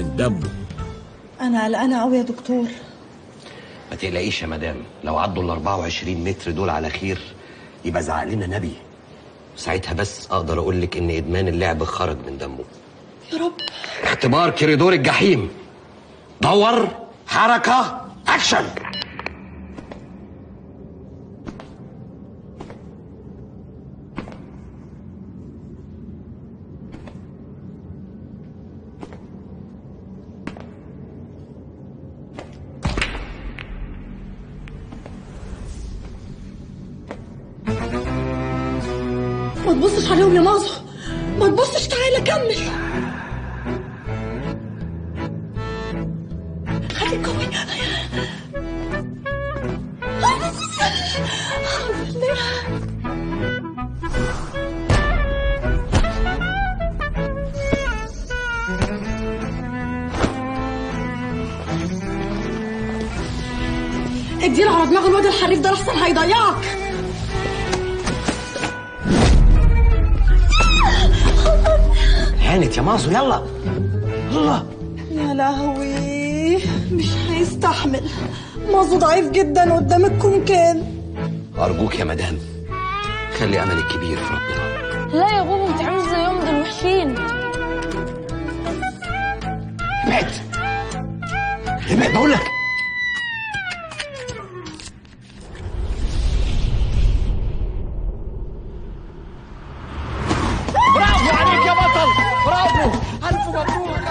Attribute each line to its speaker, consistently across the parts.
Speaker 1: من دمه
Speaker 2: انا قلقانه قوي يا دكتور
Speaker 3: ما تقلقيش يا مدام لو عدوا ال 24 متر دول على خير يبقى زعق لنا نبي ساعتها بس اقدر اقول لك ان ادمان اللعب خرج من دمه
Speaker 2: يا رب
Speaker 3: اختبار كوريدور الجحيم دور حركه اكشن
Speaker 2: ما تبصش عليهم يا مازو ما تبصش تعالى كمل خليك قوي اديله على دماغ الواد الحريف ده لحسن هيضيعك
Speaker 3: هانت يا مازو يلا يلا
Speaker 2: يا لهوي مش هيستحمل مازو ضعيف جدا قدام الكمكان
Speaker 3: ارجوك يا مدام خلي امل الكبير في ربنا
Speaker 4: لا يا بابا بتعمل زيهم دول وحشين
Speaker 3: ابعد ابعد بقول لك
Speaker 5: برافو عليك يا بطل برافو الف مبروك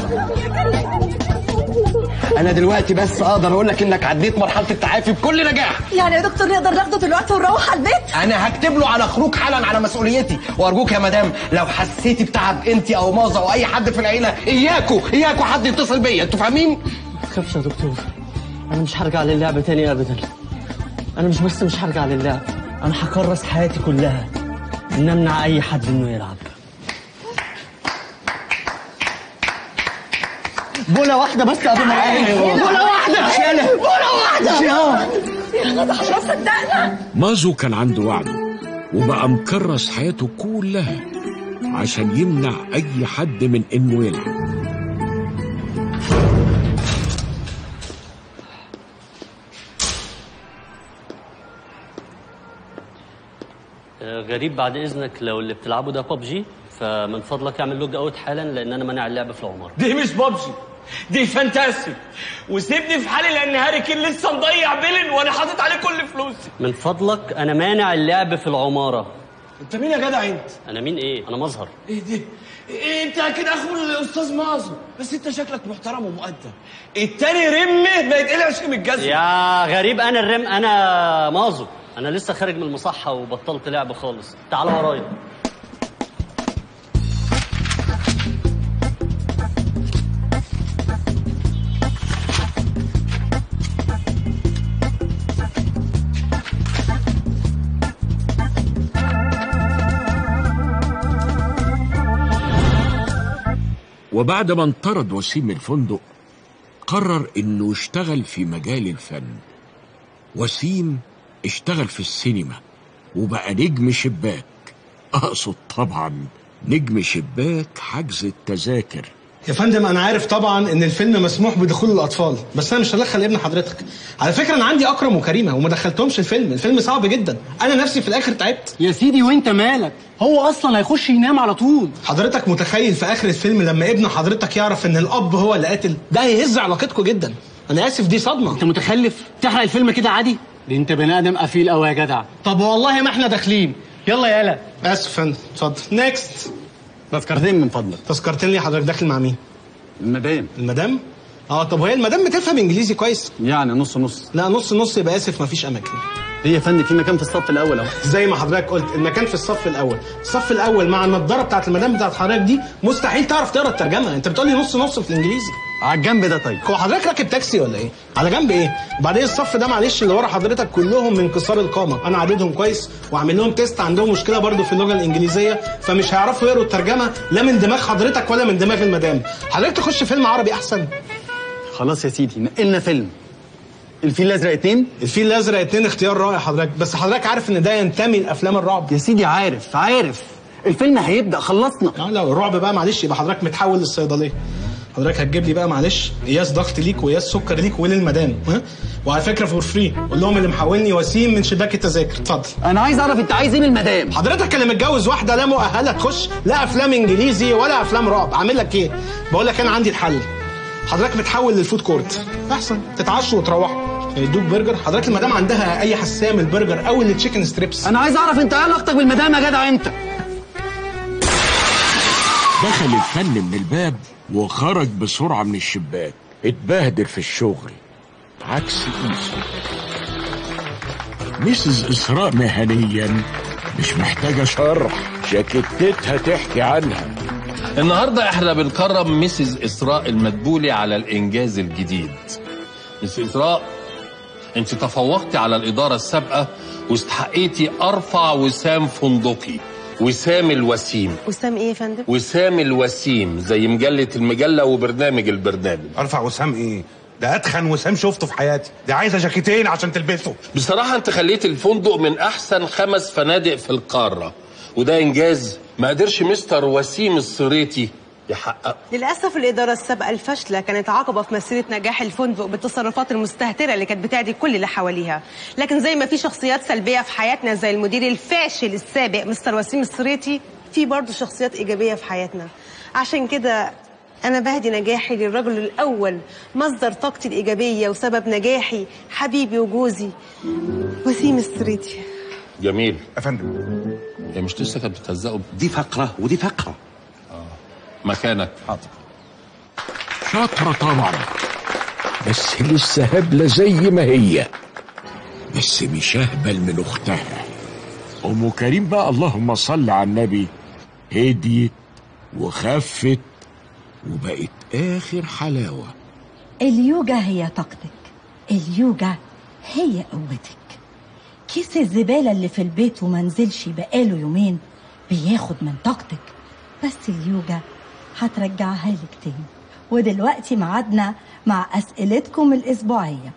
Speaker 3: انا دلوقتي بس اقدر اقول لك انك عديت مرحله التعافي بكل نجاح
Speaker 2: يعني يا دكتور نقدر ناخده دلوقتي ونروح على البيت
Speaker 3: انا هكتب له على خروج حالا على مسؤوليتي وارجوك يا مدام لو حسيتي بتعب انت او مازا او اي حد في العيله اياكوا اياكوا حد يتصل بيا انتوا فاهمين
Speaker 6: ما تخافش يا دكتور انا مش هرجع للعب تاني ابدا انا مش بس مش هرجع للعب انا هكرس حياتي كلها ان امنع اي حد انه يلعب بولا واحدة بس قبل ما بولا واحدة بولا واحدة
Speaker 2: يا جدع مش صدقنا
Speaker 1: مازو كان عنده وعده وبقى مكرس حياته كلها عشان يمنع أي حد من إنه يلعب
Speaker 6: آه، غريب بعد اذنك لو اللي بتلعبه ده ببجي فمن فضلك اعمل لوج اوت حالا لان انا مانع اللعب في العمارة
Speaker 5: دي مش بابجي دي فانتاستيك وسيبني في حالي لان هاري كين لسه مضيع بيلن وانا حاطط عليه كل فلوسي
Speaker 6: من فضلك انا مانع اللعب في العمارة
Speaker 5: انت مين يا جدع انت؟
Speaker 6: انا مين ايه انا مظهر
Speaker 5: ايه دي؟ إيه انت اكيد اخو الاستاذ معظم بس انت شكلك محترم ومؤدب التاني رمه ما يتقلعش من الجزمه
Speaker 6: يا غريب انا الرم انا مازو انا لسه خارج من المصحة وبطلت لعب خالص تعال ورايا
Speaker 1: وبعد ما انطرد وسيم من الفندق قرر انه يشتغل في مجال الفن وسيم اشتغل في السينما وبقى نجم شباك اقصد طبعا نجم شباك حجز التذاكر
Speaker 7: يا فندم انا عارف طبعا ان الفيلم مسموح بدخول الاطفال بس انا مش هدخل ابن حضرتك على فكره انا عندي اكرم وكريمه وما دخلتهمش الفيلم الفيلم صعب جدا انا نفسي في الاخر تعبت
Speaker 6: يا سيدي وانت مالك هو اصلا هيخش ينام على طول
Speaker 7: حضرتك متخيل في اخر الفيلم لما ابن حضرتك يعرف ان الاب هو اللي قاتل ده هيهز علاقتكم جدا انا اسف دي صدمه
Speaker 6: انت متخلف تحرق الفيلم كده عادي دي انت بني ادم قفيل قوي يا جدع
Speaker 7: طب والله ما احنا داخلين
Speaker 6: يلا يالا
Speaker 7: اسف يا فندم اتفضل نيكست
Speaker 8: تذكرتين من فضلك
Speaker 7: تذكرتين لي حضرتك داخل مع مين
Speaker 8: المدام
Speaker 7: المدام اه طب وهي المدام بتفهم انجليزي كويس
Speaker 8: يعني نص نص
Speaker 7: لا نص نص يبقى اسف مفيش اماكن
Speaker 8: هي يا فندم في مكان في الصف الاول اهو
Speaker 7: زي ما حضرتك قلت المكان في الصف الاول الصف الاول مع النضاره بتاعت المدام بتاعت حضرتك دي مستحيل تعرف تقرا الترجمه انت بتقولي نص نص في الانجليزي
Speaker 8: على الجنب ده طيب
Speaker 7: هو حضرتك راكب تاكسي ولا ايه على جنب ايه وبعدين الصف ده معلش اللي ورا حضرتك كلهم من قصار القامه انا عددهم كويس وعامل لهم تيست عندهم مشكله برضو في اللغه الانجليزيه فمش هيعرفوا يقروا الترجمه لا من دماغ حضرتك ولا من دماغ المدام حضرتك تخش فيلم عربي احسن
Speaker 8: خلاص يا سيدي نقلنا فيلم الفيل الازرق اتنين
Speaker 7: الفيل الازرق اتنين اختيار رائع حضرتك بس حضرتك عارف ان ده ينتمي لافلام الرعب
Speaker 8: يا سيدي عارف عارف الفيلم هيبدا خلصنا
Speaker 7: اه لو الرعب بقى معلش يبقى حضرتك متحول للصيدليه حضرتك هتجيب لي بقى معلش قياس ضغط ليك وقياس سكر ليك وللمدام ها وعلى فكره فور فري قول لهم اللي محولني وسيم من شباك التذاكر اتفضل
Speaker 8: انا عايز اعرف انت عايز ايه من المدام
Speaker 7: حضرتك اللي متجوز واحده لا مؤهله تخش لا افلام انجليزي ولا افلام رعب عامل لك ايه بقول لك انا عندي الحل حضرتك بتحول للفود كورت احسن تتعشوا وتروحوا يدوك برجر حضرتك المدام عندها اي حساسيه من البرجر او التشيكن ستريبس
Speaker 8: انا عايز اعرف انت ايه علاقتك بالمدام يا جدع انت
Speaker 1: دخل الفن من الباب وخرج بسرعة من الشباك اتبهدل في الشغل عكس إيسو ميسز إسراء مهنيا مش محتاجة شرح جاكيتتها تحكي عنها
Speaker 9: النهارده احنا بنكرم ميسز اسراء المدبولي على الانجاز الجديد ميس اسراء انت تفوقتي على الاداره السابقه واستحقيتي ارفع وسام فندقي وسام الوسيم
Speaker 2: وسام ايه يا فندم؟
Speaker 9: وسام الوسيم زي مجله المجله وبرنامج البرنامج
Speaker 10: ارفع وسام ايه ده اتخن وسام شفته في حياتي دي عايزه جاكيتين عشان تلبسه
Speaker 9: بصراحه انت خليت الفندق من احسن خمس فنادق في القاره وده انجاز ما قدرش مستر وسيم الصريتي يحققه
Speaker 2: للأسف الإدارة السابقة الفاشلة كانت عقبة في مسيرة نجاح الفندق بالتصرفات المستهترة اللي كانت بتعدي كل اللي حواليها لكن زي ما في شخصيات سلبية في حياتنا زي المدير الفاشل السابق مستر وسيم السريتي في برضه شخصيات إيجابية في حياتنا عشان كده أنا بهدي نجاحي للرجل الأول مصدر طاقتي الإيجابية وسبب نجاحي حبيبي وجوزي وسيم السريتي
Speaker 9: جميل
Speaker 10: يا فندم
Speaker 9: هي مش لسه كانت بتهزقه
Speaker 3: دي فقره ودي فقره
Speaker 9: مكانك حاضر
Speaker 1: شاطرة طبعا بس لسه هبلة زي ما هي بس مش أهبل من أختها أم كريم بقى اللهم صل على النبي هديت وخفت وبقت آخر حلاوة
Speaker 11: اليوجا هي طاقتك اليوجا هي قوتك كيس الزبالة اللي في البيت ومنزلش بقاله يومين بياخد من طاقتك بس اليوجا هترجعها لك تاني ودلوقتي ميعادنا مع أسئلتكم الأسبوعية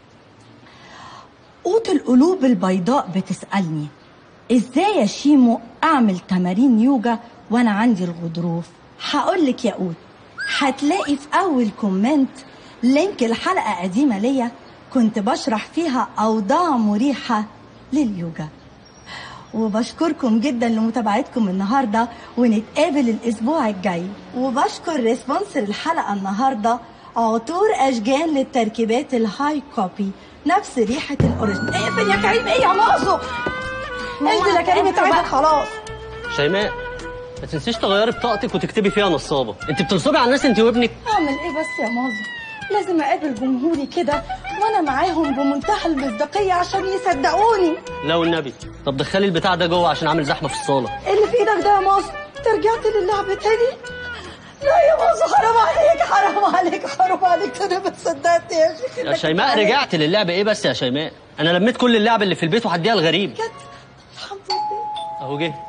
Speaker 11: قوت القلوب البيضاء بتسألني ازاي يا شيمو اعمل تمارين يوجا وانا عندي الغضروف هقولك يا قوت هتلاقي في اول كومنت لينك الحلقة قديمة ليا كنت بشرح فيها اوضاع مريحة لليوجا وبشكركم جدا لمتابعتكم النهارده ونتقابل الاسبوع الجاي وبشكر ريسبونسر الحلقه النهارده عطور اشجان للتركيبات الهاي كوبي نفس ريحه الاوريجينال اقفل يا كريم ايه يا مازو انزل يا كريم اتعبت خلاص
Speaker 6: شيماء ما تنسيش تغيري بطاقتك وتكتبي فيها نصابه انت بتنصبي على الناس انت وابنك
Speaker 11: اعمل ايه بس يا مازو لازم اقابل جمهوري كده وانا معاهم بمنتهى المصداقيه عشان يصدقوني
Speaker 6: لا والنبي طب دخلي البتاع ده جوه عشان عامل زحمه في الصاله
Speaker 11: ايه اللي في ايدك ده يا مازو انت رجعت للعب تاني لا يا مازو حرام عليك حرام عليك حرام عليك انا ما صدقت يا شيخ
Speaker 6: يا
Speaker 11: إنك
Speaker 6: شيماء
Speaker 11: بتعمل.
Speaker 6: رجعت للعب ايه بس يا شيماء انا لميت كل اللعب اللي في البيت وهديها الغريب
Speaker 11: بجد الحمد لله
Speaker 6: اهو جه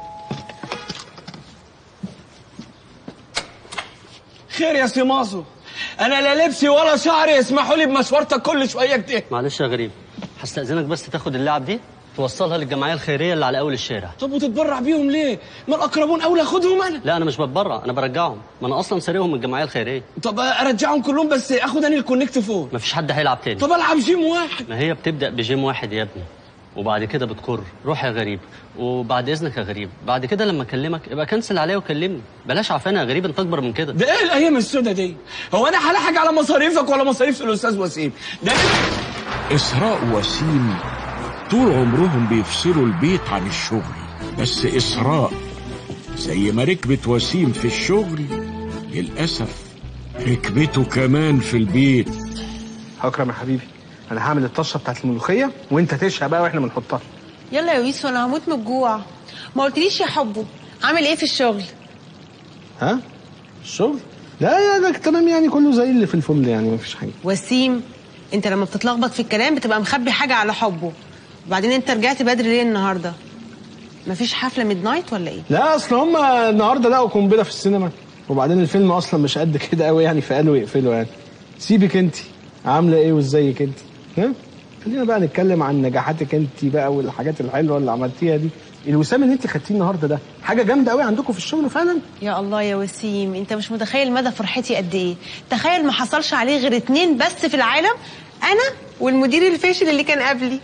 Speaker 5: خير يا سي مازو انا لا لبسي ولا شعري يسمحوا لي بمشورتك كل شويه كده
Speaker 6: معلش يا غريب هستأذنك بس تاخد اللعب دي توصلها للجمعيه الخيريه اللي على اول الشارع
Speaker 5: طب وتتبرع بيهم ليه ما الاقربون اولى اخدهم انا
Speaker 6: لا انا مش بتبرع انا برجعهم ما انا اصلا سارقهم من الجمعيه الخيريه
Speaker 5: طب ارجعهم كلهم بس اخد انا الكونكت فوق
Speaker 6: مفيش حد هيلعب تاني
Speaker 5: طب العب جيم واحد
Speaker 6: ما هي بتبدا بجيم واحد يا ابني وبعد كده بتكر روح يا غريب وبعد اذنك يا غريب بعد كده لما اكلمك ابقى كنسل عليا وكلمني بلاش عفانه يا غريب انت اكبر من كده
Speaker 5: ده ايه الايام السوداء دي هو انا هلحق على مصاريفك ولا مصاريف الاستاذ وسيم ده
Speaker 1: إسراء وسيم طول عمرهم بيفصلوا البيت عن الشغل بس إسراء زي ما ركبت وسيم في الشغل للأسف ركبته كمان في البيت
Speaker 7: هكرم يا حبيبي انا هعمل الطشه بتاعت الملوخيه وانت تشهى بقى واحنا بنحطها
Speaker 2: يلا يا ويسو انا هموت من الجوع ما قلتليش يا حبه عامل ايه في الشغل
Speaker 7: ها الشغل لا يا ده تمام يعني كله زي اللي في الفل يعني مفيش حاجه
Speaker 2: وسيم انت لما بتتلخبط في الكلام بتبقى مخبي حاجه على حبه وبعدين انت رجعت بدري ليه النهارده مفيش حفله ميد نايت ولا ايه
Speaker 7: لا اصل هم النهارده لقوا قنبله في السينما وبعدين الفيلم اصلا مش قد كده قوي يعني فقالوا يقفلوا يعني سيبك انت عامله ايه وازيك انت ها خلينا بقى نتكلم عن نجاحاتك انت بقى والحاجات الحلوه اللي عملتيها دي الوسام اللي انت خدتيه النهارده ده حاجه جامده قوي عندكم في الشغل فعلا
Speaker 2: يا الله يا وسيم انت مش متخيل مدى فرحتي قد ايه تخيل ما حصلش عليه غير اتنين بس في العالم انا والمدير الفاشل اللي كان قبلي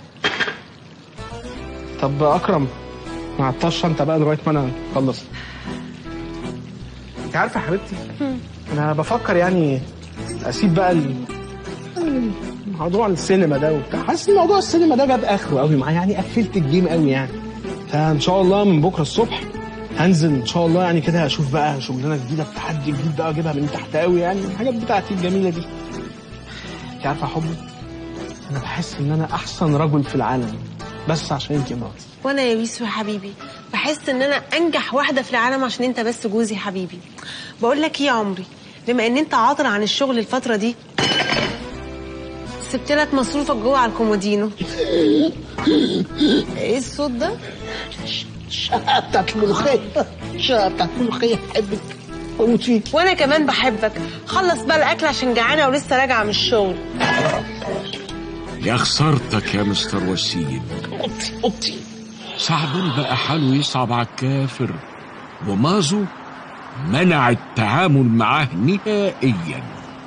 Speaker 7: طب اكرم ما عطاش انت بقى لغايه ما انا اخلص انت عارفه يا حبيبتي انا بفكر يعني اسيب بقى ال... موضوع السينما ده وبتاع حاسس ان موضوع السينما ده جاب اخره قوي معايا يعني قفلت الجيم قوي يعني فان شاء الله من بكره الصبح هنزل ان شاء الله يعني كده اشوف بقى شغلانه جديده بتحدي جديد بقى اجيبها من تحت قوي يعني الحاجات بتاعتي الجميله دي انت عارفه يا حبي انا بحس ان انا احسن رجل في العالم بس عشان انت مراتي
Speaker 2: وانا يا ويسو يا حبيبي بحس ان انا انجح واحده في العالم عشان انت بس جوزي حبيبي بقول لك ايه يا عمري بما ان انت عاطل عن الشغل الفتره دي سبت لك مصروفك جوه على الكومودينو ايه الصوت ده
Speaker 7: شقتك ملوخيه شقتك ملوخيه بحبك بموت فيك
Speaker 2: وانا كمان بحبك خلص بقى الاكل عشان جعانه ولسه راجعه من الشغل
Speaker 1: يا خسارتك يا مستر وسيم
Speaker 7: اوضتي اوضتي
Speaker 1: سعدون بقى حاله يصعب على الكافر ومازو منع التعامل معاه نهائيا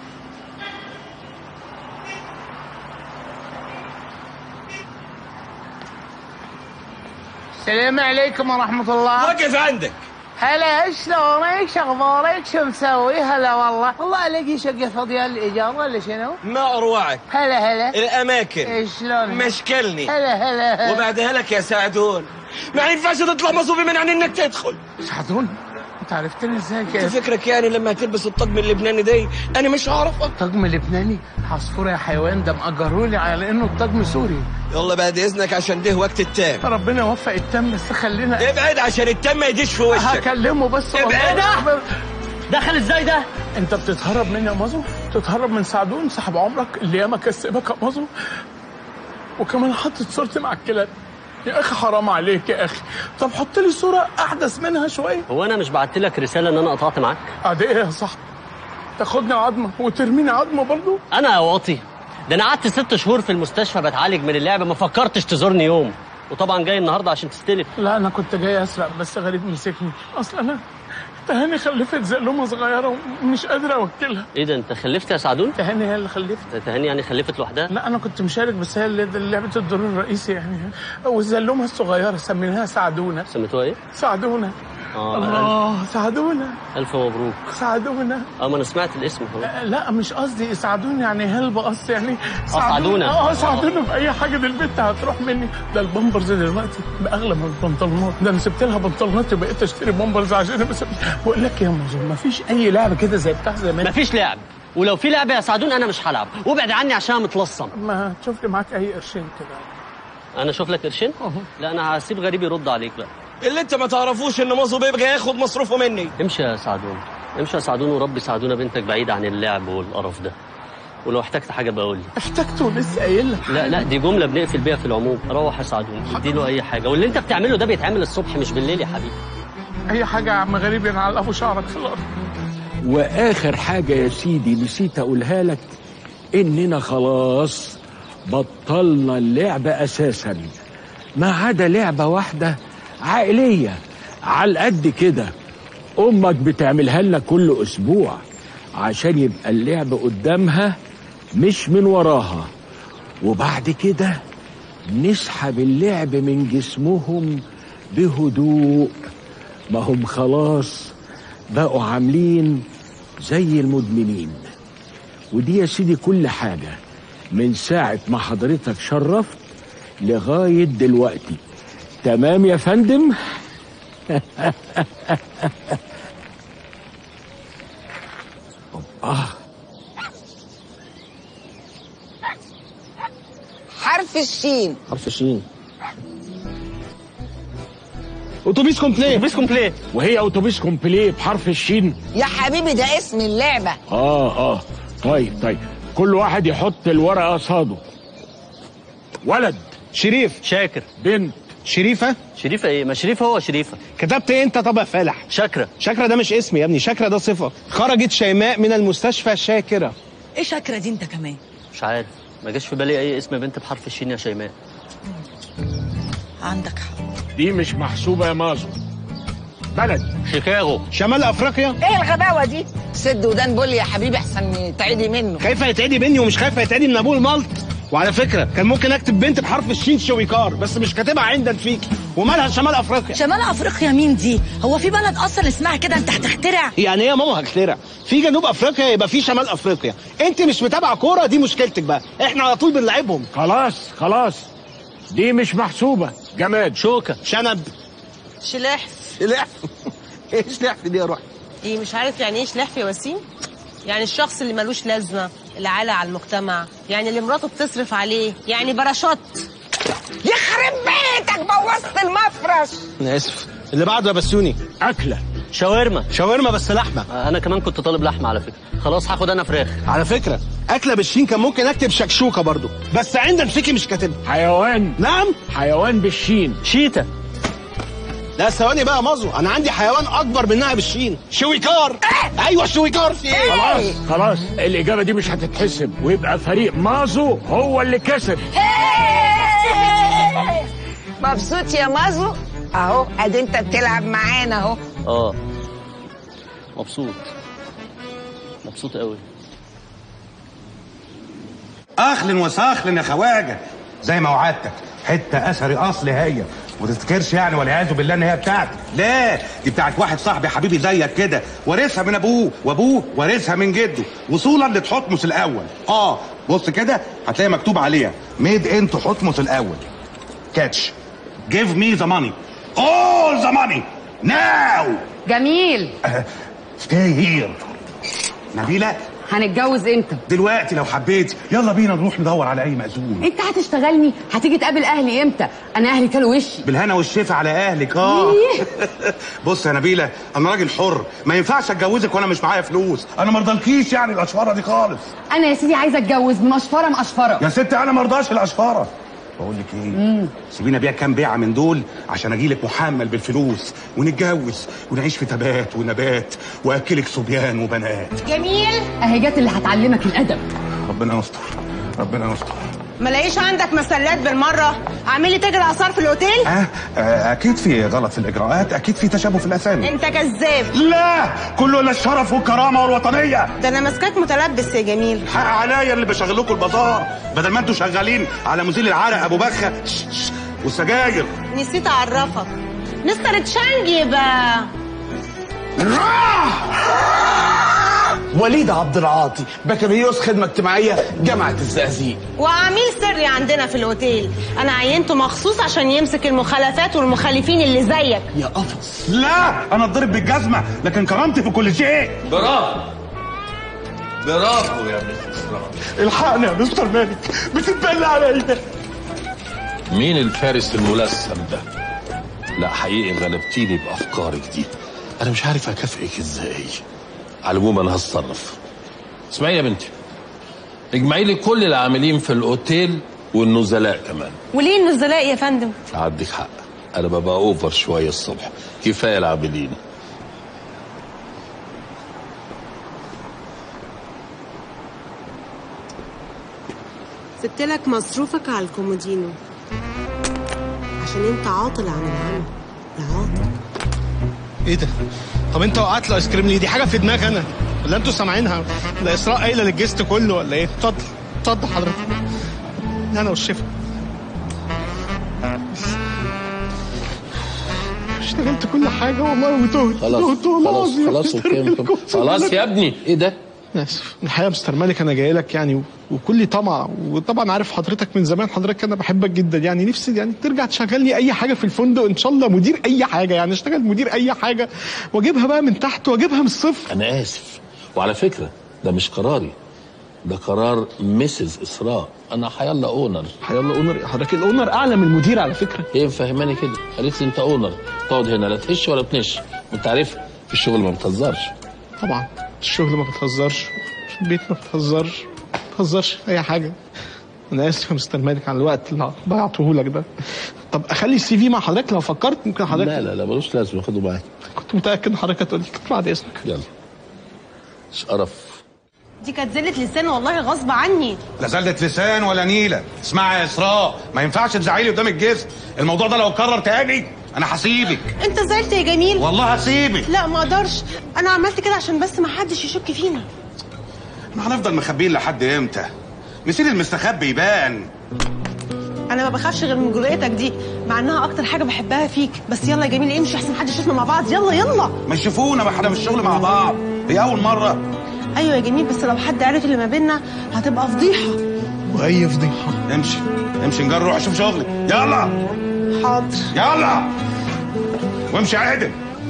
Speaker 12: السلام عليكم ورحمة الله
Speaker 5: وقف عندك
Speaker 12: هلا شلونك شخبارك شو مسوي هلا والله والله الاقي شقة فاضية للإيجار ولا شنو
Speaker 5: ما اروعك
Speaker 12: هلا هلا
Speaker 5: الاماكن
Speaker 12: إيه شلون
Speaker 5: مشكلني
Speaker 12: هلا هلا
Speaker 5: وبعدها لك يا سعدون ما ينفعش تطلع مصروفي من عن انك تدخل
Speaker 12: سعدون انت عرفتني ازاي
Speaker 5: انت
Speaker 12: كده
Speaker 5: فكرك يعني لما تلبس الطقم اللبناني ده انا مش هعرفك
Speaker 12: طقم لبناني عصفور يا حيوان ده مأجرولي على انه الطقم سوري
Speaker 5: يلا بعد اذنك عشان ده وقت التام
Speaker 12: ربنا يوفق التم بس خلينا
Speaker 5: ابعد عشان التام ما يجيش في وشك
Speaker 12: هكلمه بس
Speaker 5: ابعد.
Speaker 12: والله.
Speaker 6: دخل ازاي ده
Speaker 12: انت بتتهرب مني يا مازو تتهرب من سعدون صاحب عمرك اللي ياما كسبك يا مازو وكمان حطت صورتي مع الكلاب يا اخي حرام عليك يا اخي طب حط لي صوره احدث منها شويه
Speaker 6: هو انا مش بعت لك رساله ان انا قطعت معاك
Speaker 12: ادي ايه يا صاحبي تاخدني عظمه وترميني عظمه برضو
Speaker 6: انا يا واطي ده انا قعدت ست شهور في المستشفى بتعالج من اللعبه ما فكرتش تزورني يوم وطبعا جاي النهارده عشان تستلف
Speaker 12: لا انا كنت جاي اسرق بس غريب مسكني اصل انا تهاني خلفت زقلومه صغيره ومش قادر اوكلها
Speaker 6: ايه ده انت خلفت يا سعدون
Speaker 12: تهاني هي اللي خلفت
Speaker 6: تهاني يعني خلفت لوحدها
Speaker 12: لا انا كنت مشارك بس هي اللي اللي لعبت الدور الرئيسي يعني والزلومه الصغيره سميناها سعدونه
Speaker 6: سميتوها ايه
Speaker 12: سعدونا
Speaker 6: اه
Speaker 12: الله سعدونا
Speaker 6: الف مبروك
Speaker 12: سعدونا
Speaker 6: اه ما انا سمعت الاسم خلاص
Speaker 12: آه، لا مش قصدي يساعدوني يعني هلب قصدي يعني
Speaker 6: ساعدونا.
Speaker 12: اه ساعدونا باي حاجه دي البت هتروح مني ده البامبرز دلوقتي باغلى من البنطلونات ده انا سبت لها بنطلونات وبقيت اشتري بامبرز عشان بس بقول لك يا مازون مفيش اي لعبه كده زي بتاع زمان
Speaker 6: مفيش لعب ولو في لعبه يا سعدون انا مش هلعب وابعد عني عشان أنا متلصم
Speaker 12: ما تشوف لي معاك اي قرشين كده
Speaker 6: انا اشوف لك قرشين لا انا هسيب غريب يرد عليك بقى
Speaker 5: اللي انت ما تعرفوش ان مازو بيبقى ياخد مصروفه مني
Speaker 6: امشي يا سعدون امشي يا سعدون وربي سعدونا بنتك بعيد عن اللعب والقرف ده ولو احتجت حاجه بقول لي
Speaker 12: احتجته لسه قايل لك
Speaker 6: لا لا دي جمله بنقفل بيها في العموم روح يا سعدون اديله اي حاجه واللي انت بتعمله ده بيتعمل الصبح مش بالليل يا حبيبي
Speaker 12: اي حاجه يا عم غريب ينعلقوا شعرك في الارض
Speaker 1: واخر حاجه يا سيدي نسيت اقولها لك اننا خلاص بطلنا اللعبه اساسا ما عدا لعبه واحده عائليه على القد كده امك بتعملها لنا كل اسبوع عشان يبقى اللعب قدامها مش من وراها وبعد كده نسحب اللعب من جسمهم بهدوء ما هم خلاص بقوا عاملين زي المدمنين ودي يا سيدي كل حاجة من ساعة ما حضرتك شرفت لغاية دلوقتي تمام يا فندم آه
Speaker 13: حرف الشين
Speaker 7: حرف الشين اتوبيس كومبلي
Speaker 6: اتوبيس كومبلي
Speaker 1: وهي اتوبيس كومبلي بحرف الشين
Speaker 13: يا حبيبي ده اسم اللعبة
Speaker 1: اه اه طيب طيب كل واحد يحط الورقة قصاده ولد
Speaker 7: شريف
Speaker 6: شاكر
Speaker 1: بنت
Speaker 7: شريفة
Speaker 6: شريفه ايه ما شريفه هو شريفه
Speaker 7: كتبت ايه انت طب يا فالح
Speaker 6: شاكره
Speaker 7: شاكرة ده مش اسم يا ابني شاكرة ده صفة خرجت شيماء من المستشفى شاكرة
Speaker 11: ايه شاكرة دي انت كمان
Speaker 6: مش عارف ما جاش في بالي اي اسم بنت بحرف الشين يا شيماء
Speaker 11: عندك حق
Speaker 1: دي مش محسوبة يا مازو بلد
Speaker 7: شيكاغو شمال افريقيا
Speaker 13: ايه الغباوه دي سد ودان بول يا حبيبي احسن تعيدي منه
Speaker 7: خايفه يتعدي مني ومش خايفه يتعدي من ابوه الملط وعلى فكره كان ممكن اكتب بنت بحرف الشين شويكار بس مش كاتبها عندن فيكي ومالها شمال افريقيا
Speaker 11: شمال افريقيا مين دي هو في بلد اصلا اسمها كده انت هتخترع
Speaker 7: يعني ايه يا ماما هخترع في جنوب افريقيا يبقى في شمال افريقيا انت مش متابعه كوره دي مشكلتك بقى احنا على طول بنلعبهم
Speaker 1: خلاص خلاص دي مش محسوبة جماد
Speaker 7: شوكه شنب
Speaker 2: شلحف
Speaker 7: شلحف ايه شلحف دي يا روحي
Speaker 2: ايه مش عارف يعني ايه شلحف يا وسيم يعني الشخص اللي ملوش لازمه اللي عالة على المجتمع يعني اللي مراته بتصرف عليه يعني باراشوت
Speaker 13: يخرب بيتك بوظت المفرش
Speaker 7: انا اسف اللي بعده يا بسوني
Speaker 1: أكلة
Speaker 6: شاورما
Speaker 7: شاورما بس لحمه
Speaker 6: انا كمان كنت طالب لحمه على فكره خلاص هاخد انا فراخ
Speaker 7: على فكره اكله بالشين كان ممكن اكتب شكشوكه برضو بس عندن فيكي مش كاتبها
Speaker 1: حيوان
Speaker 7: نعم
Speaker 1: حيوان بالشين
Speaker 6: شيتا
Speaker 7: لا ثواني بقى يا مازو انا عندي حيوان اكبر منها بالشين شويكار ايوه شويكار في ايه
Speaker 1: خلاص خلاص الإجابة دي مش هتتحسب ويبقى فريق مازو هو اللي كسب
Speaker 13: مبسوط يا مازو اهو ادي انت بتلعب معانا اهو
Speaker 6: اه مبسوط مبسوط قوي
Speaker 10: اهلا وسهلا يا خواجه زي ما وعدتك حته اثري اصلي هي ما تفتكرش يعني والعياذ بالله ان هي بتاعتي لا دي بتاعت واحد صاحبي حبيبي زيك كده وارثها من ابوه وابوه وارثها من جده وصولا لتحتمس الاول اه بص كده هتلاقي مكتوب عليها ميد ان تحتمس الاول كاتش جيف مي ذا ماني all the money now
Speaker 14: جميل
Speaker 10: stay here نبيله
Speaker 14: هنتجوز امتى
Speaker 10: دلوقتي لو حبيت يلا بينا نروح ندور على اي مأذون
Speaker 14: انت هتشتغلني هتيجي تقابل اهلي امتى انا اهلي كانوا وشي
Speaker 10: بالهنا والشفا على اهلك اه بص يا نبيله انا راجل حر ما ينفعش اتجوزك وانا مش معايا فلوس انا ما ارضلكيش يعني الاشفاره دي خالص
Speaker 14: انا يا سيدي عايزه اتجوز مشفره مقشفره
Speaker 10: يا ست انا ما ارضاش الاشفاره بقول لك ايه سيبينا بيها كام بيعه من دول عشان اجي لك محمل بالفلوس ونتجوز ونعيش في تبات ونبات واكلك صبيان وبنات
Speaker 2: جميل
Speaker 14: اهي جت اللي هتعلمك الادب
Speaker 10: ربنا يستر ربنا يستر
Speaker 2: ما لاقيش عندك مسلات بالمره عامل لي تاجر اثار في الاوتيل
Speaker 10: آه آه، اكيد في غلط في الاجراءات اكيد في تشابه في الاسامي
Speaker 2: انت كذاب
Speaker 10: لا كله الا الشرف والكرامه والوطنيه
Speaker 2: ده انا ماسكاك متلبس يا جميل
Speaker 10: حق عليا اللي بشغل لكم البازار بدل ما انتوا شغالين على مزيل العرق ابو بخه شش، شش، والسجاير
Speaker 2: نسيت اعرفك مستر تشانجي بقى
Speaker 5: وليد عبد العاطي بكالوريوس خدمه اجتماعيه جامعه الزقازيق
Speaker 2: وعميل سري عندنا في الاوتيل انا عينته مخصوص عشان يمسك المخالفات والمخالفين اللي زيك
Speaker 10: يا قفص لا انا اتضرب بالجزمه لكن كرامتي في كل شيء
Speaker 9: برافو برافو يا مستر إسراء.
Speaker 12: الحقني يا مستر مالك بتتبلى عليا
Speaker 9: مين الفارس الملثم ده؟ لا حقيقي غلبتيني بأفكارك دي أنا مش عارف أكافئك إزاي على العموم أنا هتصرف اسمعي يا بنتي اجمعي لي كل العاملين في الأوتيل والنزلاء كمان
Speaker 2: وليه النزلاء يا فندم
Speaker 9: عندك حق أنا ببقى أوفر شوية الصبح كفاية العاملين
Speaker 2: سبت لك مصروفك على الكومودينو عشان انت عاطل عن العمل يا عاطل
Speaker 7: ايه ده طب انت وقعت الايس كريم ليه دي حاجه في دماغي انا ولا انتوا سامعينها لا اسراء قايله للجست كله ولا ايه اتفضل اتفضل حضرتك انا والشفا اشتغلت كل حاجه والله وتهت
Speaker 9: خلاص
Speaker 7: تهت والله
Speaker 9: خلاص
Speaker 7: العظيم.
Speaker 9: خلاص اوكي
Speaker 7: أقسم
Speaker 9: خلاص
Speaker 7: بالله.
Speaker 9: يا ابني ايه ده؟
Speaker 7: اسف الحقيقه يا مستر مالك انا جاي لك يعني و- وكلي طمع وطبعا عارف حضرتك من زمان حضرتك انا بحبك جدا يعني نفسي يعني ترجع تشغل لي اي حاجه في الفندق ان شاء الله مدير اي حاجه يعني اشتغل مدير اي حاجه واجيبها بقى من تحت واجيبها من الصفر
Speaker 9: انا اسف وعلى فكره ده مش قراري ده قرار مسز اسراء انا حيلا اونر
Speaker 7: حيلا اونر حضرتك الاونر اعلى من المدير على فكره
Speaker 9: هي مفهماني كده قالت لي انت اونر تقعد هنا لا تهش ولا تنش وانت عارف في الشغل ما بتهزرش
Speaker 7: طبعا الشغل ما بتهزرش البيت ما بتهزرش ما بتهزرش في اي حاجه انا اسف يا مستر مالك على الوقت اللي ضيعته لك ده طب اخلي السي في مع حضرتك لو فكرت ممكن حضرتك
Speaker 9: لا لا لا ملوش لازمه خده معاك
Speaker 7: كنت متاكد ان حضرتك هتقول لي بعد اذنك
Speaker 9: يلا شرف
Speaker 2: دي كانت زلة لسان والله غصب عني
Speaker 10: لا زلة لسان ولا نيلة اسمعي يا إسراء ما ينفعش تزعلي قدام الجسم الموضوع ده لو اتكرر تاني انا هسيبك
Speaker 2: انت زعلت يا جميل
Speaker 10: والله هسيبك
Speaker 2: لا ما اقدرش انا عملت كده عشان بس ما حدش يشك فينا
Speaker 10: احنا هنفضل مخبيين لحد امتى مسير المستخبي يبان
Speaker 2: انا ما بخافش غير من جرأتك دي مع انها اكتر حاجه بحبها فيك بس يلا يا جميل امشي احسن حد يشوفنا مع بعض يلا يلا
Speaker 10: ما يشوفونا ما احنا في الشغل مع بعض هي اول مره
Speaker 2: ايوه يا جميل بس لو حد عرف اللي ما بيننا هتبقى فضيحه
Speaker 10: واي فضيحه امشي امشي نجر روح اشوف شغلي يلا
Speaker 2: حاضر
Speaker 10: يلا وامشي عادل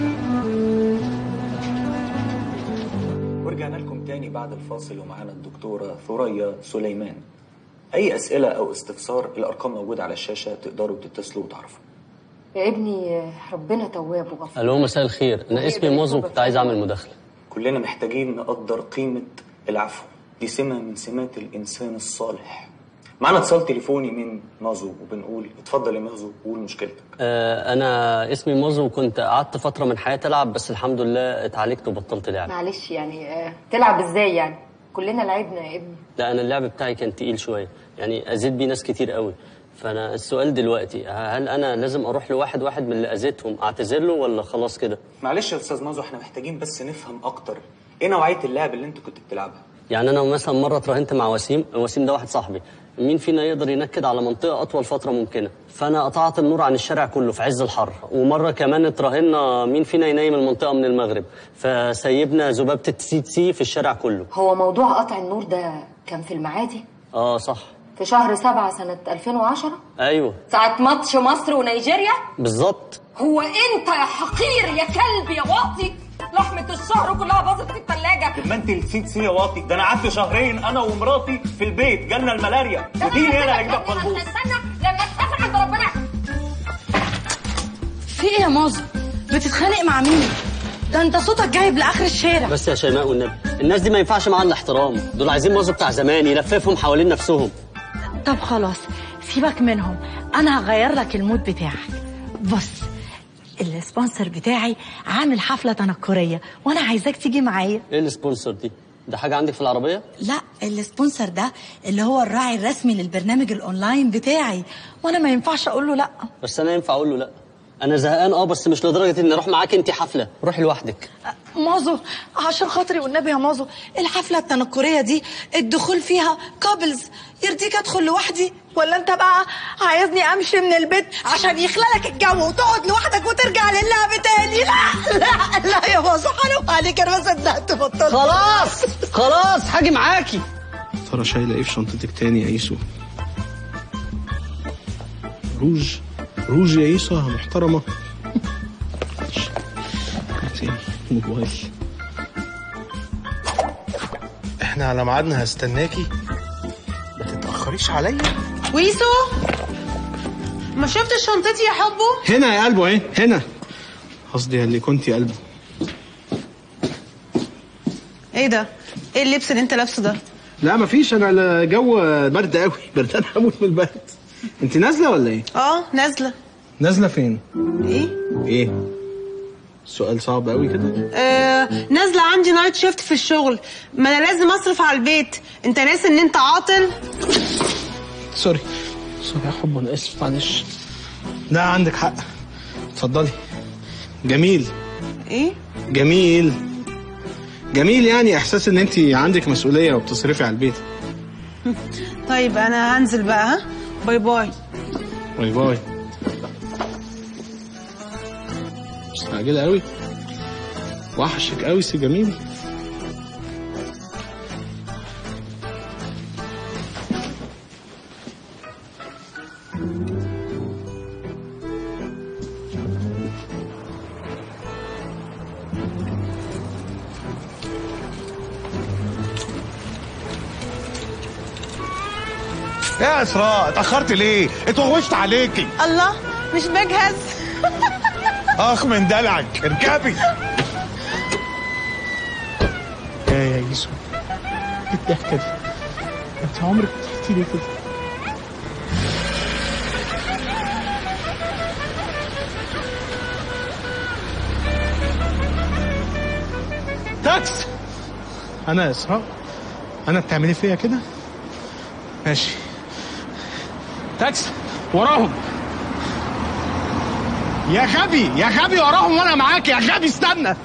Speaker 15: ورجعنا لكم تاني بعد الفاصل ومعانا الدكتورة ثريا سليمان أي أسئلة أو استفسار الأرقام موجودة على الشاشة تقدروا تتصلوا وتعرفوا
Speaker 16: يا ابني ربنا تواب وغفور
Speaker 6: الو مساء الخير انا اسمي موزو كنت عايز اعمل مداخله
Speaker 15: كلنا محتاجين نقدر قيمة العفو دي سمة من سمات الإنسان الصالح معانا اتصال تليفوني من مازو وبنقول اتفضل يا مازو قول مشكلتك
Speaker 6: آه انا اسمي موزو وكنت قعدت فتره من حياتي العب بس الحمد لله اتعالجت وبطلت لعب
Speaker 16: معلش يعني آه، تلعب ازاي يعني كلنا لعبنا يا ابني
Speaker 6: لا انا اللعب بتاعي كان تقيل شويه يعني اذيت بيه ناس كتير قوي فانا السؤال دلوقتي هل انا لازم اروح لواحد واحد من اللي اذيتهم اعتذر له ولا خلاص كده
Speaker 15: معلش يا أستاذ مازو احنا محتاجين بس نفهم أكتر إيه نوعية اللعب اللي أنت كنت بتلعبها
Speaker 6: يعني انا مثلا مره اتراهنت مع وسيم وسيم ده واحد صاحبي مين فينا يقدر ينكد على منطقه اطول فتره ممكنه فانا قطعت النور عن الشارع كله في عز الحر ومره كمان اتراهنا مين فينا ينيم المنطقه من المغرب فسيبنا ذبابه السي سي في الشارع كله
Speaker 16: هو موضوع قطع النور ده كان في المعادي
Speaker 6: اه صح
Speaker 16: في شهر سبعة سنة 2010
Speaker 6: ايوه
Speaker 16: ساعة ماتش مصر ونيجيريا
Speaker 6: بالظبط
Speaker 16: هو انت يا حقير يا كلب يا واطي لحمة الشهر كلها باظت في الثلاجة
Speaker 15: لما انت نسيت سي يا واطي ده انا قعدت شهرين انا ومراتي في البيت جالنا الملاريا ودي هنا اللي هجيبك قلبوز
Speaker 16: استنى لما تسافر عند ربنا
Speaker 11: في ايه يا مازو بتتخانق مع مين ده انت صوتك جايب لاخر الشارع
Speaker 6: بس يا شيماء والنبي الناس دي ما ينفعش معاها الاحترام دول عايزين موظف بتاع زمان يلففهم حوالين نفسهم
Speaker 11: طب خلاص سيبك منهم انا هغير لك المود بتاعك بص السبونسر بتاعي عامل حفله تنكريه وانا عايزاك تيجي معايا
Speaker 6: ايه السبونسر دي ده حاجه عندك في العربيه
Speaker 11: لا السبونسر ده اللي هو الراعي الرسمي للبرنامج الاونلاين بتاعي وانا ما ينفعش اقول له لا
Speaker 6: بس انا ينفع اقول له لا انا زهقان اه بس مش لدرجه اني اروح معاك انت حفله روحي لوحدك
Speaker 11: مازو عشان خاطري والنبي يا مازو الحفله التنكريه دي الدخول فيها كابلز يرضيك ادخل لوحدي ولا انت بقى عايزني امشي من البيت عشان يخلالك الجو وتقعد لوحدك وترجع للعب تاني لا لا لا يا مازو حرام عليك انا ما صدقت بطلت
Speaker 6: خلاص خلاص هاجي معاكي
Speaker 7: ترى شايله ايه في شنطتك تاني يا ايسو روج روج يا ايسو يا محترمه تاني موبايل احنا على ميعادنا هستناكي ما تتاخريش عليا
Speaker 2: ويسو ما شفتش شنطتي يا حبه
Speaker 7: هنا يا قلبه اهي هنا قصدي اللي كنت يا قلبه
Speaker 2: ايه ده ايه اللبس اللي انت لابسه ده
Speaker 7: لا مفيش انا الجو برد قوي بردان هموت من البرد انت نازله ولا ايه
Speaker 2: اه نازله
Speaker 7: نازله فين
Speaker 2: ايه
Speaker 7: ايه سؤال صعب قوي كده
Speaker 2: آه نازله عندي نايت شيفت في الشغل ما انا لازم اصرف على البيت انت ناسي ان انت عاطل
Speaker 7: سوري سوري يا حب انا اسف معلش لا عندك حق اتفضلي جميل
Speaker 2: ايه
Speaker 7: جميل جميل يعني احساس ان انت عندك مسؤوليه وبتصرفي على البيت
Speaker 2: طيب انا هنزل بقى ها باي باي
Speaker 7: باي باي مستعجله قوي وحشك قوي سي جميل
Speaker 10: يا اسراء اتاخرت ليه اتوغوشت عليكي
Speaker 2: الله مش بجهز
Speaker 10: اخ من دلعك اركبي
Speaker 7: يا يا يسو ايه الضحكه دي انت عمرك ما ضحكتي لي كده تاكس انا اسراء انا بتعملي فيا كده ماشي تاكس وراهم يا غبي يا غبي وراهم وانا معاك يا غبي استنى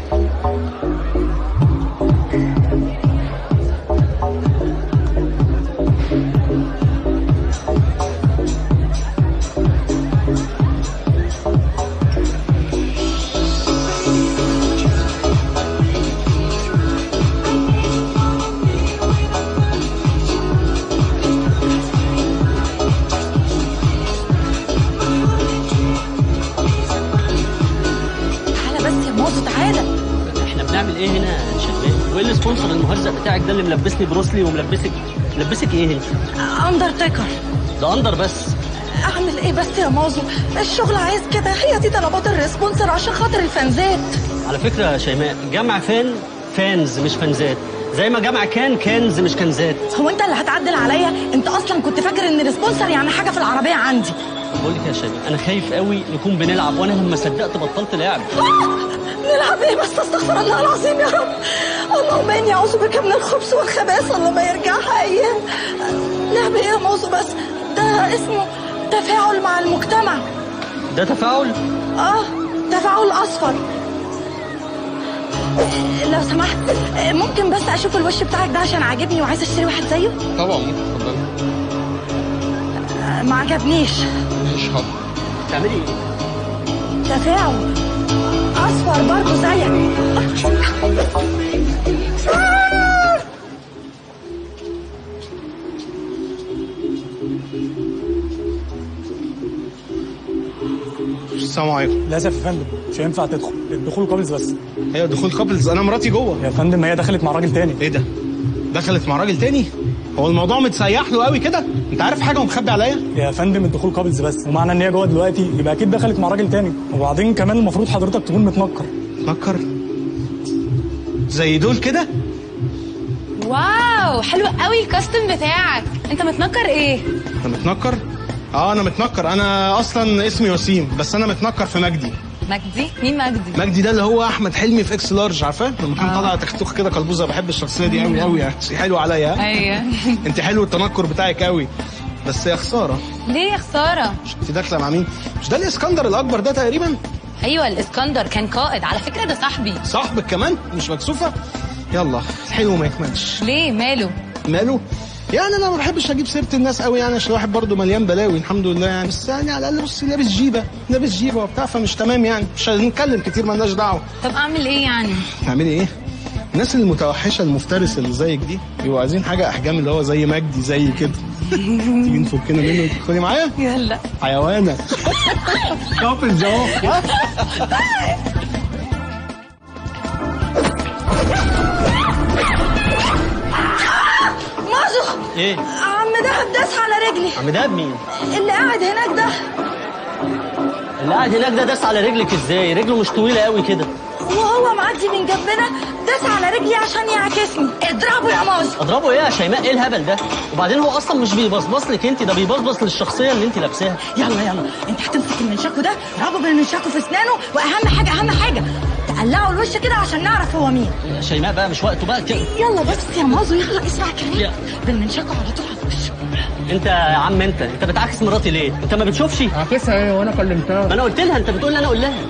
Speaker 11: تعالى بس يا مازو تعالى
Speaker 6: احنا بنعمل ايه هنا يا شباب وايه السبونسر المهزأ بتاعك ده اللي ملبسني بروسلي وملبسك ملبسك ايه انت
Speaker 11: اندرتيكر
Speaker 6: ده اندر بس
Speaker 11: اعمل ايه بس يا مازو الشغل عايز كده هي دي طلبات الريسبونسر عشان خاطر الفانزات
Speaker 6: على فكره يا شيماء جمع فان فانز مش فانزات زي ما جمع كان كانز مش كنزات
Speaker 11: هو انت اللي هتعدل عليا انت اصلا كنت فاكر ان الريسبونسر يعني حاجه في العربيه عندي
Speaker 6: بقول لك يا شيماء انا خايف قوي نكون بنلعب وانا لما صدقت بطلت لعب
Speaker 11: نلعب ايه بس استغفر الله العظيم يا رب اللهم اني اعوذ بك من الخبث والخباث اللهم يرجعها ايام لعب ايه يا موزو بس ده اسمه تفاعل مع المجتمع
Speaker 6: ده تفاعل
Speaker 11: اه تفاعل اصفر لو سمحت ممكن بس اشوف الوش بتاعك ده عشان عاجبني وعايزه اشتري واحد زيه
Speaker 12: طبعا ممكن اتفضلي
Speaker 11: ما عجبنيش
Speaker 12: مش حاضر
Speaker 6: تعملي ايه
Speaker 11: تفاعل اصفر برضه زيك
Speaker 7: السلام عليكم
Speaker 15: للاسف يا فندم مش هينفع تدخل الدخول كابلز بس
Speaker 7: ايوه دخول كابلز انا مراتي جوه
Speaker 15: يا فندم ما هي دخلت مع راجل تاني
Speaker 7: ايه ده دخلت مع راجل تاني هو الموضوع متسيح له قوي كده انت عارف حاجه ومخبي عليا
Speaker 15: يا فندم الدخول كابلز بس ومعنى ان هي جوه دلوقتي يبقى اكيد دخلت مع راجل تاني وبعدين كمان المفروض حضرتك تكون متنكر
Speaker 7: متنكر زي دول كده
Speaker 4: واو حلو قوي الكاستم بتاعك انت متنكر ايه
Speaker 7: انا متنكر اه انا متنكر انا اصلا اسمي وسيم بس انا متنكر في مجدي
Speaker 4: مجدي مين مجدي
Speaker 7: مجدي ده اللي هو احمد حلمي في اكس لارج عارفاه لما كان طالع تختوخ كده قلبوزه بحب الشخصيه دي قوي قوي يعني حلو عليا ها؟
Speaker 4: ايوه
Speaker 7: انت حلو التنكر بتاعك قوي بس يا خساره
Speaker 4: ليه يا خساره
Speaker 7: انت داخله مع مين مش ده الاسكندر الاكبر ده تقريبا
Speaker 4: ايوه الاسكندر كان قائد على فكره ده صاحبي
Speaker 7: صاحبك كمان مش مكسوفه يلا الحلو ما يكملش
Speaker 4: ليه ماله
Speaker 7: ماله يعني انا ما بحبش اجيب سيره الناس قوي يعني عشان الواحد برضه مليان بلاوي الحمد لله يعني بس يعني على الاقل بص لابس جيبه لابس جيبه وبتاع فمش تمام يعني مش هنتكلم كتير مالناش دعوه
Speaker 4: طب اعمل ايه يعني
Speaker 7: تعملي ايه الناس المتوحشه المفترسه اللي زيك دي بيبقوا عايزين حاجه احجام اللي هو زي مجدي زي كده تيجي نفكنا منه وتدخلي معايا
Speaker 4: يلا
Speaker 7: حيوانه كابلز اهو
Speaker 11: مازو
Speaker 6: ايه
Speaker 11: عم دهب داس على رجلي
Speaker 6: عم دهب مين
Speaker 11: اللي قاعد هناك ده
Speaker 6: اللي قاعد هناك ده داس على رجلك ازاي رجله مش طويله قوي كده
Speaker 11: وهو معدي من جنبنا داس على رجلي عشان يعكسني اضربه يا مازو
Speaker 6: اضربه ايه يا شيماء ايه الهبل ده وبعدين هو اصلا مش بيبصبص لك انت ده بيبصبص للشخصيه اللي انت لابساها
Speaker 11: يلا يلا انت هتمسك المنشاكو ده ربه بالمنشاكو في اسنانه واهم حاجه اهم حاجه تقلعه الوش كده عشان نعرف هو مين
Speaker 6: يا شيماء بقى مش وقته بقى كده
Speaker 11: يلا بس يا مازو يلا اسمع كلامي
Speaker 6: يا.
Speaker 11: بالمنشاكو على طول على وشه
Speaker 6: انت يا عم انت انت بتعكس مراتي ليه انت ما بتشوفش
Speaker 12: عاكسها ايه وانا كلمتها
Speaker 6: ما انا قلت لها انت بتقول لي انا اقول لها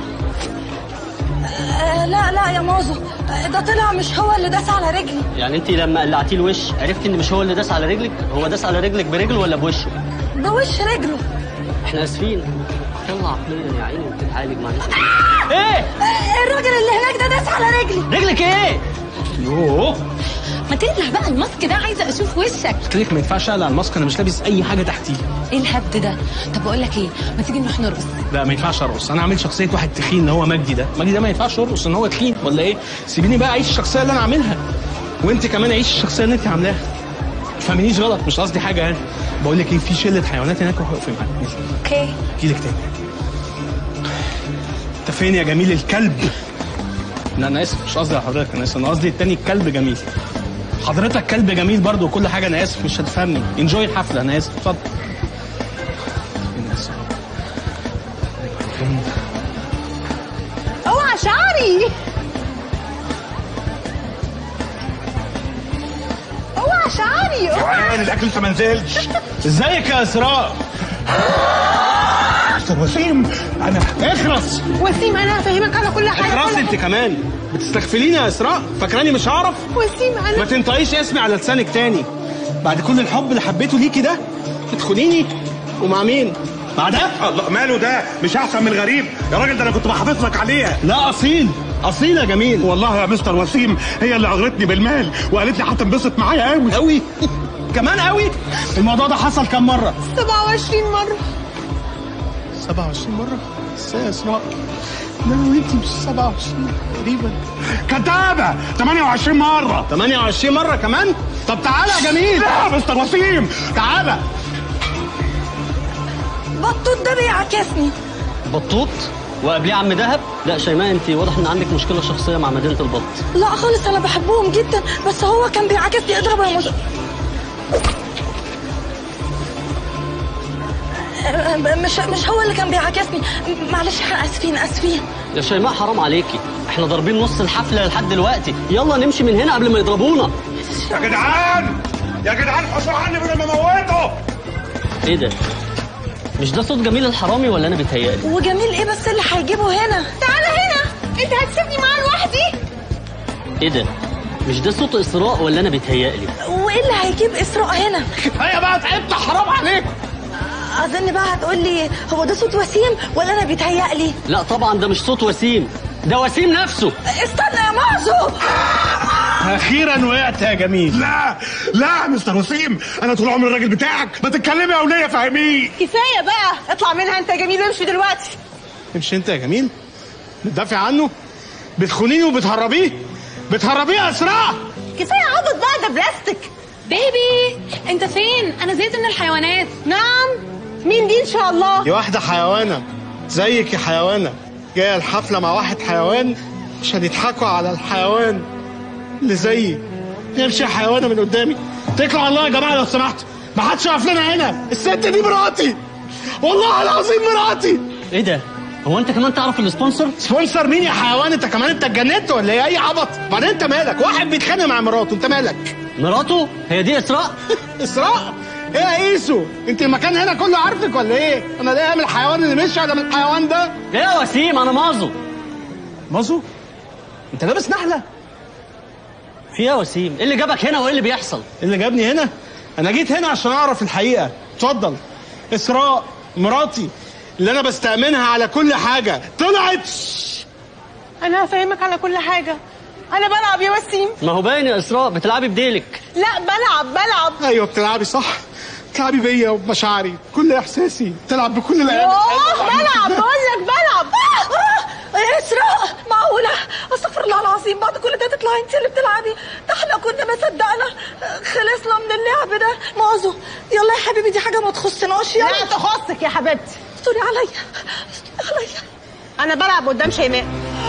Speaker 11: آه لا لا يا مازو آه، ده طلع مش هو اللي داس على رجلي
Speaker 6: يعني انت لما قلعتيه الوش عرفتي ان مش هو اللي داس على رجلك هو داس على رجلك برجله ولا بوشه
Speaker 11: بوش رجله
Speaker 6: احنا اسفين يلا عقليا يا عيني وبتتعالج معلش ايه
Speaker 11: آه، الراجل اللي هناك ده داس على رجلي
Speaker 6: رجلك ايه
Speaker 7: يوه
Speaker 4: ما تقلع بقى الماسك ده عايزه اشوف وشك
Speaker 7: قلت لك ما ينفعش اقلع الماسك انا مش لابس اي حاجه تحتيه
Speaker 4: ايه الهبد ده طب بقول لك ايه ما تيجي نروح نرقص
Speaker 7: لا ما ينفعش ارقص انا عامل شخصيه واحد تخين ان هو مجدي ده مجدي ده ما ينفعش يرقص ان هو تخين ولا ايه سيبيني بقى اعيش الشخصيه اللي انا عاملها وانت كمان عيش الشخصيه اللي انت عاملاها ما تفهمنيش غلط مش قصدي حاجه يعني بقول لك ايه في شله حيوانات هناك روحي اقفي معايا يلا.
Speaker 4: اوكي
Speaker 7: اجيلك تاني انت فين يا جميل الكلب لا انا اسف مش قصدي على حضرتك انا اسف انا قصدي التاني الكلب جميل حضرتك كلب جميل برضه وكل حاجه انا اسف مش هتفهمني انجوي الحفله انا اسف اتفضل أنا آسف.
Speaker 4: اوعى شعري اوعى شعري اوعى
Speaker 7: تعالى الاكل لسه ما نزلش ازيك يا اسراء
Speaker 10: مستر وسيم انا
Speaker 7: اخرس
Speaker 2: وسيم انا هفهمك على كل حاجه
Speaker 7: اخرس
Speaker 2: كل
Speaker 7: انت كمان بتستغفليني يا اسراء فاكراني مش هعرف
Speaker 2: وسيم انا
Speaker 7: ما تنطقيش اسمي على لسانك تاني بعد كل الحب اللي حبيته ليكي ده تدخليني ومع مين مع ده
Speaker 10: الله ماله ده مش احسن من الغريب يا راجل ده انا كنت بحافظ لك عليها
Speaker 7: لا اصيل اصيل يا جميل
Speaker 10: والله يا مستر وسيم هي اللي اغرتني بالمال وقالت لي هتنبسط معايا قوي
Speaker 7: قوي كمان قوي الموضوع ده حصل كام مره
Speaker 2: 27 مره
Speaker 7: 27 مره ازاي يا اسراء ده انا وانت مش 27 تقريبا
Speaker 10: كدابه 28 مره
Speaker 7: 28 مره كمان طب تعالى يا جميل
Speaker 10: لا يا مستر وسيم
Speaker 7: تعالى
Speaker 11: بطوط ده بيعاكسني
Speaker 6: بطوط وقبليه عم دهب لا شيماء انت واضح ان عندك مشكله شخصيه مع مدينه البط
Speaker 11: لا خالص انا بحبهم جدا بس هو كان بيعاكسني اضربه يا مش مش مش هو اللي كان بيعاكسني معلش احنا اسفين اسفين
Speaker 6: يا شيماء حرام عليكي احنا ضاربين نص الحفله لحد دلوقتي يلا نمشي من هنا قبل ما يضربونا
Speaker 10: يا جدعان يا جدعان حصوا عني بدل ما اموته
Speaker 6: ايه ده مش ده صوت جميل الحرامي ولا انا بيتهيألي
Speaker 11: وجميل ايه بس اللي هيجيبه هنا
Speaker 2: تعالى هنا انت هتسيبني معاه لوحدي
Speaker 6: ايه ده مش ده صوت اسراء ولا انا بيتهيألي
Speaker 11: وايه اللي هيجيب اسراء هنا
Speaker 7: كفايه بقى تعبت حرام عليك
Speaker 11: اظن بقى هتقول لي هو ده صوت وسيم ولا انا بيتهيألي
Speaker 6: لا طبعا ده مش صوت وسيم ده وسيم نفسه
Speaker 11: استنى يا معزو
Speaker 7: اخيرا وقعت يا جميل
Speaker 10: لا لا يا مستر وسيم انا طول عمري الراجل بتاعك ما تتكلمي يا وليه فهميه
Speaker 2: كفايه بقى اطلع منها انت يا جميل وامشي دلوقتي
Speaker 7: امشي انت يا جميل بتدافع عنه بتخونيني وبتهربيه بتهربيه يا اسراء
Speaker 2: كفايه عبط بقى ده بلاستيك
Speaker 4: بيبي انت فين انا زهقت من الحيوانات
Speaker 2: نعم مين دي ان شاء الله
Speaker 7: دي واحده حيوانه زيك يا حيوانه جايه الحفله مع واحد حيوان عشان يضحكوا على الحيوان اللي زيي يمشي يا حيوانه من قدامي اتكلوا على الله يا جماعه لو سمحتوا ما حدش يقف لنا هنا الست دي مراتي والله العظيم مراتي
Speaker 6: ايه ده هو انت كمان تعرف السبونسر
Speaker 7: سبونسر مين يا حيوان انت كمان انت اتجننت ولا ايه اي عبط بعدين انت مالك واحد بيتخانق مع مراته انت مالك
Speaker 6: مراته هي دي اسراء
Speaker 7: اسراء ايه يا ايسو انت المكان هنا كله عارفك ولا ايه انا ده من الحيوان اللي مشي ولا من الحيوان ده
Speaker 6: ايه يا وسيم انا مازو
Speaker 7: مازو انت لابس نحله
Speaker 6: في ايه يا وسيم ايه اللي جابك هنا وايه اللي بيحصل
Speaker 7: إيه اللي جابني هنا انا جيت هنا عشان اعرف الحقيقه اتفضل اسراء مراتي اللي انا بستأمنها على كل حاجه طلعت
Speaker 2: انا هفهمك على كل حاجه انا بلعب يا وسيم
Speaker 6: ما هو باين يا اسراء بتلعبي بديلك
Speaker 2: لا بلعب بلعب
Speaker 7: ايوه بتلعبي صح بتلعبي بيا وبمشاعري كل احساسي بتلعب بكل الايام
Speaker 2: يوه بلعب بقول لك بلعب
Speaker 11: يا اسراء معقوله استغفر الله العظيم بعد كل ده تطلعي انت اللي بتلعبي ده احنا كنا ما صدقنا خلصنا من اللعب ده معزو يلا يا حبيبي دي حاجه ما تخصناش يلا
Speaker 2: لا تخصك يا حبيبتي
Speaker 11: استوري عليا استوري عليا
Speaker 2: انا بلعب قدام شيماء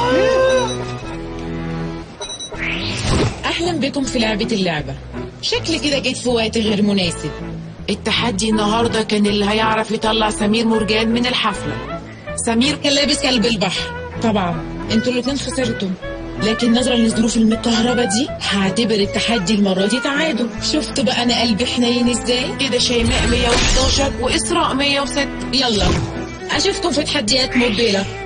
Speaker 17: أهلا بكم في لعبة اللعبة شكل كده جيت في وقت غير مناسب التحدي النهاردة كان اللي هيعرف يطلع سمير مرجان من الحفلة سمير كان لابس كلب البحر طبعا انتوا الاتنين خسرتوا لكن نظرا للظروف المتكهربة دي هعتبر التحدي المرة دي تعادل شفتوا بقى أنا قلبي حنين ازاي كده شيماء 111 وإسراء 106 يلا أشوفكم في تحديات مقبلة